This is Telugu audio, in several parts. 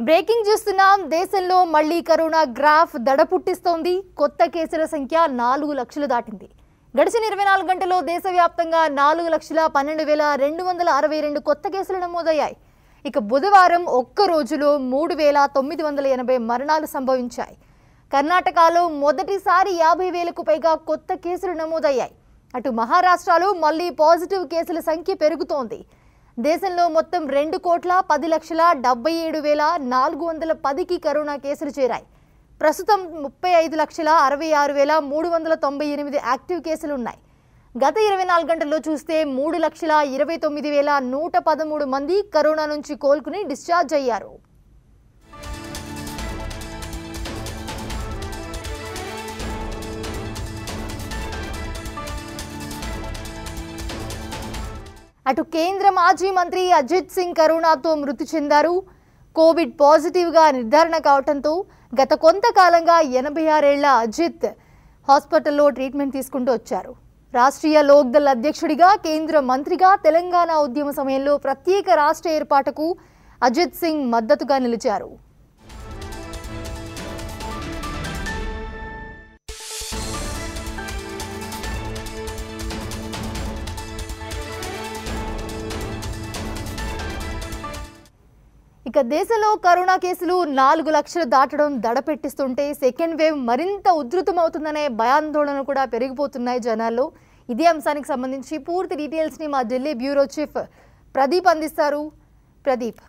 బ్రేకింగ్ చూస్తున్నాం దేశంలో మళ్లీ కరోనా గ్రాఫ్ దడ పుట్టిస్తోంది కొత్త కేసుల సంఖ్య నాలుగు లక్షలు దాటింది గడిచిన ఇరవై నాలుగు గంటల్లో దేశవ్యాప్తంగా నాలుగు లక్షల పన్నెండు వేల రెండు వందల అరవై రెండు కొత్త కేసులు నమోదయ్యాయి ఇక బుధవారం ఒక్క రోజులో మూడు వేల తొమ్మిది వందల ఎనభై మరణాలు సంభవించాయి కర్ణాటకలో మొదటిసారి యాభై వేలకు పైగా కొత్త కేసులు నమోదయ్యాయి అటు మహారాష్ట్రలో మళ్లీ పాజిటివ్ కేసుల సంఖ్య పెరుగుతోంది దేశంలో మొత్తం రెండు కోట్ల పది లక్షల డెబ్బై ఏడు వేల నాలుగు వందల పదికి కరోనా కేసులు చేరాయి ప్రస్తుతం ముప్పై ఐదు లక్షల అరవై ఆరు వేల మూడు వందల తొంభై ఎనిమిది యాక్టివ్ కేసులు ఉన్నాయి గత ఇరవై నాలుగు గంటల్లో చూస్తే మూడు లక్షల ఇరవై తొమ్మిది వేల నూట పదమూడు మంది కరోనా నుంచి కోలుకుని డిశ్చార్జ్ అయ్యారు అటు కేంద్ర మాజీ మంత్రి అజిత్ సింగ్ కరోనాతో మృతి చెందారు కోవిడ్ పాజిటివ్గా నిర్ధారణ కావడంతో గత కొంతకాలంగా ఎనభై ఆరేళ్ల అజిత్ హాస్పిటల్లో ట్రీట్మెంట్ తీసుకుంటూ వచ్చారు రాష్ట్రీయ లోక్దల్ అధ్యక్షుడిగా కేంద్ర మంత్రిగా తెలంగాణ ఉద్యమ సమయంలో ప్రత్యేక రాష్ట్ర ఏర్పాటుకు అజిత్ సింగ్ మద్దతుగా నిలిచారు ఇక దేశంలో కరోనా కేసులు నాలుగు లక్షలు దాటడం దడపెట్టిస్తుంటే సెకండ్ వేవ్ మరింత ఉధృతమవుతుందనే భయాందోళనలు కూడా పెరిగిపోతున్నాయి జనాల్లో ఇదే అంశానికి సంబంధించి పూర్తి డీటెయిల్స్ని మా ఢిల్లీ బ్యూరో చీఫ్ ప్రదీప్ అందిస్తారు ప్రదీప్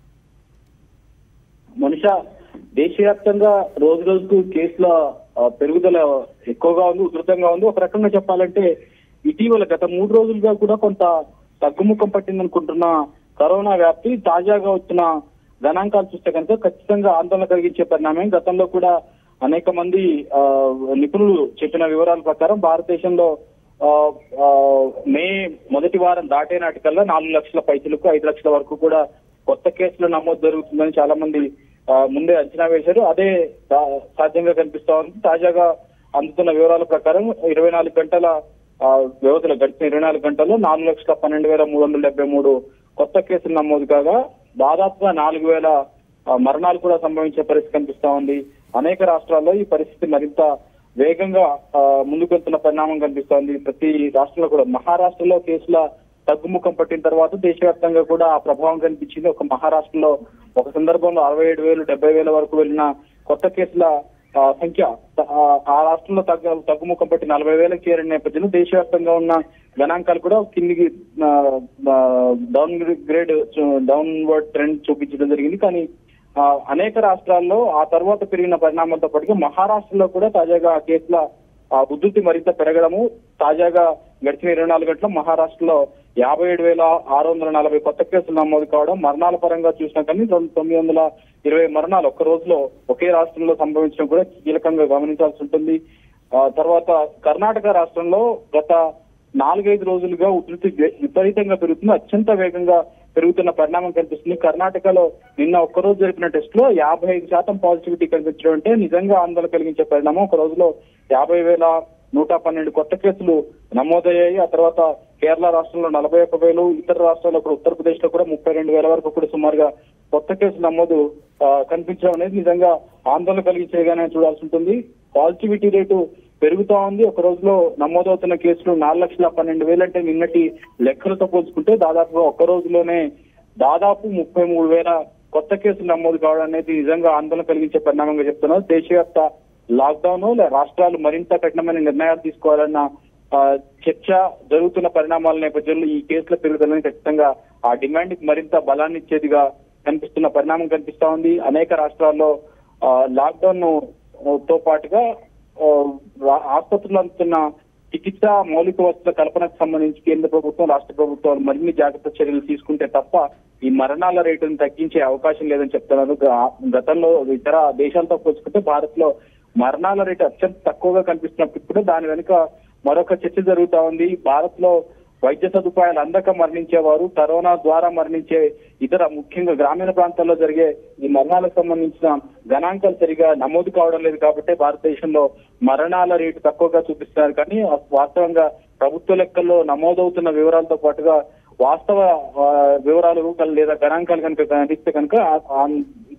మనిష దేశవ్యాప్తంగా రోజు రోజుకు కేసుల ఆ, పెరుగుదల ఎక్కువగా ఉంది ఉధృతంగా ఉంది ఒక రకంగా చెప్పాలంటే ఇటీవల గత మూడు రోజులుగా కూడా కొంత తగ్గుముఖం పట్టిందనుకుంటున్న కరోనా వ్యాప్తి తాజాగా వచ్చిన గణాంకాలు చూస్తే కనుక ఖచ్చితంగా ఆందోళన కలిగించే పరిణామం గతంలో కూడా అనేక మంది ఆ, నిపుణులు చెప్పిన వివరాల ప్రకారం భారతదేశంలో ఆ, ఆ, మే మొదటి వారం దాటే నాటికల్లా నాలుగు లక్షల పైసలకు ఐదు లక్షల వరకు కూడా కొత్త కేసులు నమోదు జరుగుతుందని చాలా మంది ఆ, ముందే అంచనా వేశారు అదే సా- సాధ్యంగా కనిపిస్తా ఉంది తాజాగా అందుతున్న వివరాల ప్రకారం ఇరవై నాలుగు గంటల ఆ, వ్యవధిలో గడిచిన ఇరవై నాలుగు గంటల్లో నాలుగు లక్షల పన్నెండు వేల మూడు వందల డెబ్బై మూడు కొత్త కేసులు నమోదు కాగా దాదాపుగా నాలుగు వేల ఆ, మరణాలు కూడా సంభవించే పరిస్థితి కనిపిస్తా ఉంది అనేక రాష్ట్రాల్లో ఈ పరిస్థితి మరింత వేగంగా ఆ, ముందుకు వెళ్తున్న పరిణామం కనిపిస్తోంది ప్రతి రాష్ట్రంలో కూడా మహారాష్ట్రలో కేసుల తగ్గుముఖం పట్టిన తర్వాత దేశవ్యాప్తంగా కూడా ఆ ప్రభావం కనిపించింది ఒక మహారాష్ట్రలో ఒక సందర్భంలో అరవై ఏడు వేలు డెబ్బై వేల వరకు వెళ్ళిన కొత్త కేసుల ఆ, సంఖ్య ఆ, ఆ రాష్ట్రంలో తగ్గ తగ్గుముఖం పట్టి నలభై వేలకు చేరిన నేపథ్యంలో దేశవ్యాప్తంగా ఉన్న గణాంకాలు కూడా కిందికి ఆ, ఆ, down grade downward trend చూపించడం జరిగింది కానీ ఆ, అనేక రాష్ట్రాల్లో ఆ తర్వాత పెరిగిన పరిణామాలతో పాటుగా మహారాష్ట్రలో కూడా తాజాగా ఆ కేసుల ఆ, ఉధృతి మరింత పెరగడము తాజాగా గడిచిన ఇరవై నాలుగు గంటల మహారాష్ట్రలో యాభై ఏడు వేల ఆరు వందల నలభై కొత్త కేసులు నమోదు కావడం మరణాల పరంగా చూసినా కానీ రెండు తొమ్మిది వందల ఇరవై మరణాలు ఒక్క రోజులో ఒకే రాష్ట్రంలో సంభవించడం కూడా కీలకంగా గమనించాల్సి ఉంటుంది ఆ, తర్వాత కర్ణాటక రాష్ట్రంలో గత నాలుగైదు రోజులుగా ఉధృతి వే- విపరీతంగా పెరుగుతుంది అత్యంత వేగంగా పెరుగుతున్న పరిణామం కనిపిస్తుంది కర్ణాటకలో నిన్న ఒక్కరోజు జరిపిన టెస్ట్ లో యాభై ఐదు శాతం పాజిటివిటీ కనిపించడం అంటే నిజంగా ఆందోళన కలిగించే పరిణామం ఒక రోజులో యాభై వేల నూట పన్నెండు కొత్త కేసులు నమోదయ్యాయి ఆ తర్వాత కేరళ రాష్ట్రంలో నలభై ఒక్క వేలు ఇతర రాష్ట్రాల్లో కూడా ఉత్తరప్రదేశ్ లో కూడా ముప్పై రెండు వేల వరకు కూడా సుమారుగా కొత్త కేసులు నమోదు ఆ, కనిపించడం అనేది నిజంగా ఆందోళన కలిగించేగానే చూడాల్సి ఉంటుంది పాజిటివిటీ రేటు పెరుగుతా ఉంది ఒక రోజులో నమోదవుతున్న కేసులు నాలుగు లక్షల పన్నెండు వేలు అంటే నిన్నటి లెక్కలతో పోల్చుకుంటే దాదాపుగా ఒక్క రోజులోనే దాదాపు ముప్పై మూడు వేల కొత్త కేసులు నమోదు కావడం అనేది నిజంగా ఆందోళన కలిగించే పరిణామంగా చెప్తున్నారు దేశవ్యాప్త లాక్డౌన్ లే- రాష్ట్రాలు మరింత కఠినమైన నిర్ణయాలు తీసుకోవాలన్న ఆ, చర్చ జరుగుతున్న పరిణామాల నేపథ్యంలో ఈ కేసుల పెరుగుదలని ఖచ్చితంగా ఆ డిమాండ్ కి మరింత బలాన్ని ఇచ్చేదిగా కనిపిస్తున్న పరిణామం కనిపిస్తా ఉంది అనేక రాష్ట్రాల్లో ఆ, లాక్డౌన్ తో పాటుగా ఆ, రా- ఆసుపత్రులు అందుతున్న చికిత్స మౌలిక వసతుల కల్పనకు సంబంధించి కేంద్ర ప్రభుత్వం రాష్ట్ర ప్రభుత్వాలు మరిన్ని జాగ్రత్త చర్యలు తీసుకుంటే తప్ప ఈ మరణాల రేటును తగ్గించే అవకాశం లేదని చెప్తున్నారు గ- గతంలో ఇతర దేశాలతో పోల్చుకుంటే భారత్ లో మరణాల రేటు అత్యంత తక్కువగా కనిపిస్తున్నప్పుడు కూడా దాని వెనుక మరొక చర్చ జరుగుతా ఉంది భారత్ లో వైద్య సదుపాయాలు అందక మరణించేవారు కరోనా ద్వారా మరణించే ఇతర ముఖ్యంగా గ్రామీణ ప్రాంతాల్లో జరిగే ఈ మరణాలకు సంబంధించిన గణాంకాలు సరిగా నమోదు కావడం లేదు కాబట్టి భారతదేశంలో మరణాల రేటు తక్కువగా చూపిస్తున్నారు కానీ వాస్తవంగా ప్రభుత్వ లెక్కల్లో నమోదవుతున్న వివరాలతో పాటుగా వాస్తవ ఆ, వివరాలు కల్- లేదా గణాంకాలు కనుక కనిపిస్తే కనుక ఆ- ఆ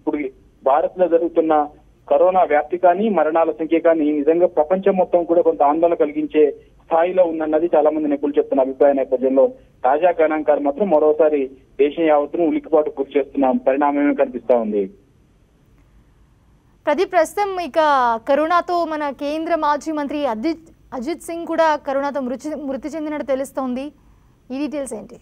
ఇప్పుడు భారత్ లో జరుగుతున్న కరోనా వ్యాప్తి కానీ మరణాల సంఖ్య కానీ నిజంగా ప్రపంచం మొత్తం కూడా కొంత ఆందోళన కలిగించే స్థాయిలో ఉందన్నది చాలా మంది నిపుణులు చెప్తున్న అభిప్రాయ నేపథ్యంలో తాజా గణాంకాలు మాత్రం మరోసారి దేశ యావత్తును ఉలిక్కిపాటు గురి చేస్తున్న పరిణామమే కనిపిస్తా ఉంది ప్రదీప్ ప్రస్తుతం ఇక కరోనాతో మన కేంద్ర మాజీ మంత్రి అజిత్ అజిత్ సింగ్ కూడా కరోనాతో మృతి మృతి చెందినట్టు తెలుస్తోంది ఈ డీటెయిల్స్ ఏంటి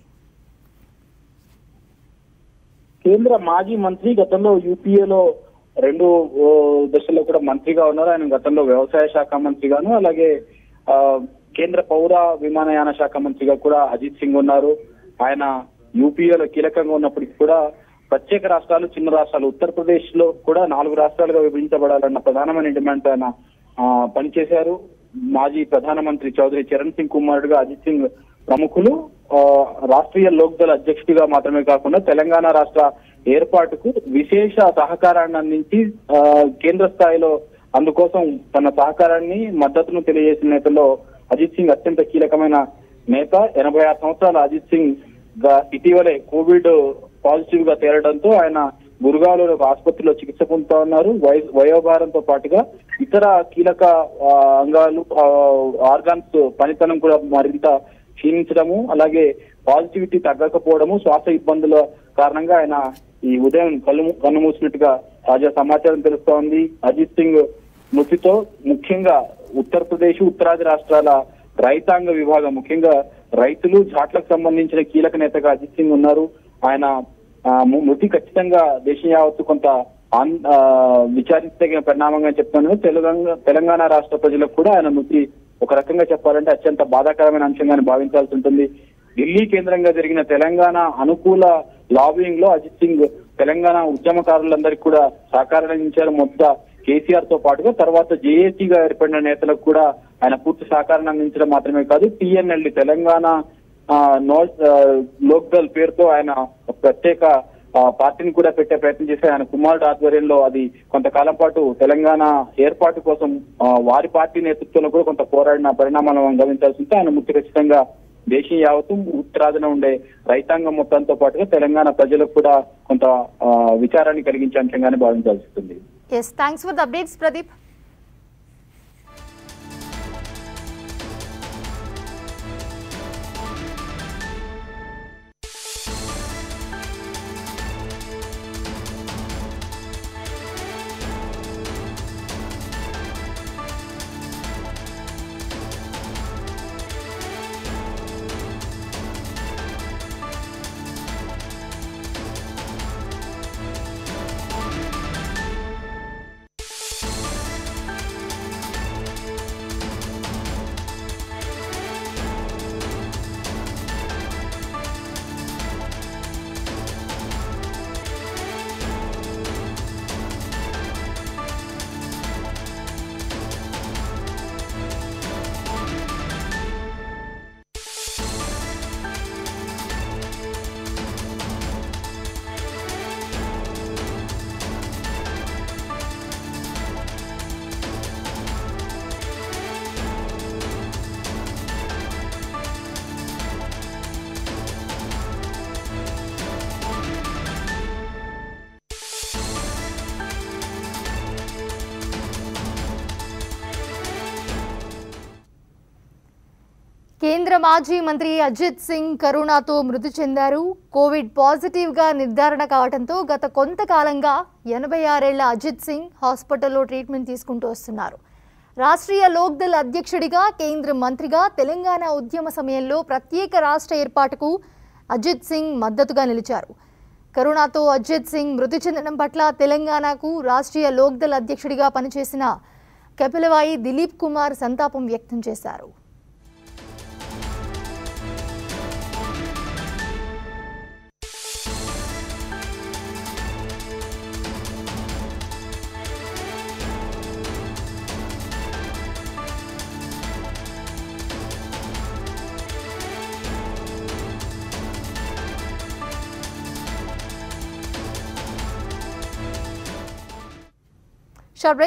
కేంద్ర మాజీ మంత్రి గతంలో యూపీఏలో రెండు ఓ, దశల్లో కూడా మంత్రిగా ఉన్నారు ఆయన గతంలో వ్యవసాయ శాఖ మంత్రిగాను అలాగే ఆ, కేంద్ర పౌర విమానయాన శాఖ మంత్రిగా కూడా అజిత్ సింగ్ ఉన్నారు ఆయన యూపీఏలో కీలకంగా ఉన్నప్పటికీ కూడా ప్రత్యేక రాష్ట్రాలు చిన్న రాష్ట్రాలు ఉత్తరప్రదేశ్ లో కూడా నాలుగు రాష్ట్రాలుగా విభజించబడాలన్న ప్రధానమైన డిమాండ్ ఆయన ఆ, పనిచేశారు మాజీ ప్రధానమంత్రి చౌదరి చరణ్ సింగ్ కుమారుడుగా అజిత్ సింగ్ ప్రముఖులు ఆ, రాష్ట్రీయ లోక్ దళ అధ్యక్షుడిగా మాత్రమే కాకుండా తెలంగాణ రాష్ట్ర ఏర్పాటుకు విశేష సహకారాన్ని అందించి ఆ, కేంద్ర స్థాయిలో అందుకోసం తన సహకారాన్ని మద్దతును తెలియజేసిన నేతల్లో అజిత్ సింగ్ అత్యంత కీలకమైన నేత ఎనభై ఆరు సంవత్సరాల అజిత్ సింగ్ గా- ఇటీవలే కోవిడ్ పాజిటివ్ గా తేలడంతో ఆయన గురుగావ్లో ఒక ఆసుపత్రిలో చికిత్స పొందుతా ఉన్నారు వయ- వయోభారంతో పాటుగా ఇతర కీలక ఆ, అంగాలు ఆర్గాన్స్ పనితనం కూడా మరింత క్షీణించడము అలాగే పాజిటివిటీ తగ్గకపోవడము శ్వాస ఇబ్బందుల కారణంగా ఆయన ఈ ఉదయం కళ్ళు కన్ను మూసినట్టుగా తాజా సమాచారం తెలుస్తోంది అజిత్ సింగ్ మృతితో ముఖ్యంగా ఉత్తరప్రదేశ్ ఉత్తరాది రాష్ట్రాల రైతాంగ విభాగం ముఖ్యంగా రైతులు జాట్లకు సంబంధించిన కీలక నేతగా అజిత్ సింగ్ ఉన్నారు ఆయన ఆ, ము- మృతి ఖచ్చితంగా దేశం యావత్తు కొంత ఆన్- ఆ, విచారించదగిన పరిణామంగా చెప్తున్నాను తెలంగాణ తెలంగాణ రాష్ట్ర ప్రజలకు కూడా ఆయన మృతి ఒక రకంగా చెప్పాలంటే అత్యంత బాధాకరమైన అంశంగానే భావించాల్సి ఉంటుంది ఢిల్లీ కేంద్రంగా జరిగిన తెలంగాణ అనుకూల లాబింగ్ లో అజిత్ సింగ్ తెలంగాణ ఉద్యమకారులందరికీ కూడా సహకారం అందించారు మొదట కేసీఆర్ తో పాటుగా తర్వాత జేఏసీగా ఏర్పడిన నేతలకు కూడా ఆయన పూర్తి సహకారం అందించడం మాత్రమే కాదు టీఎన్ఎల్ తెలంగాణ ఆ, నో ఆ, లోక్ దళ్ పేరుతో ఆయన ఒక ప్రత్యేక ఆ, పార్టీని కూడా పెట్టే ప్రయత్నం చేశారు ఆయన కుమారుడు ఆధ్వర్యంలో అది కొంతకాలం పాటు తెలంగాణ ఏర్పాటు కోసం ఆ, వారి పార్టీ నేతృత్వంలో కూడా కొంత పోరాడిన పరిణామాలను మనం గమనించాల్సి ఉంటే ఆయన ముఖ్య ఖచ్చితంగా దేశం యావత్తు ఉత్తరాదిన ఉండే రైతాంగం మొత్తంతో పాటుగా తెలంగాణ ప్రజలకు కూడా కొంత ఆ, విచారాన్ని కలిగించే అంశంగానే భావించాల్సి ఉంటుంది yes thanks for the updates Pradeep కేంద్ర మాజీ మంత్రి అజిత్ సింగ్ కరోనాతో మృతి చెందారు కోవిడ్ పాజిటివ్గా నిర్ధారణ కావడంతో గత కొంతకాలంగా ఎనభై ఆరేళ్ల అజిత్ సింగ్ హాస్పిటల్లో ట్రీట్మెంట్ తీసుకుంటూ వస్తున్నారు రాష్ట్రీయ లోక్దల్ అధ్యక్షుడిగా కేంద్ర మంత్రిగా తెలంగాణ ఉద్యమ సమయంలో ప్రత్యేక రాష్ట్ర ఏర్పాటుకు అజిత్ సింగ్ మద్దతుగా నిలిచారు కరోనాతో అజిత్ సింగ్ మృతి చెందడం పట్ల తెలంగాణకు రాష్ట్రీయ లోక్దల్ అధ్యక్షుడిగా పనిచేసిన కపిలవాయి దిలీప్ కుమార్ సంతాపం వ్యక్తం చేశారు షార్ట్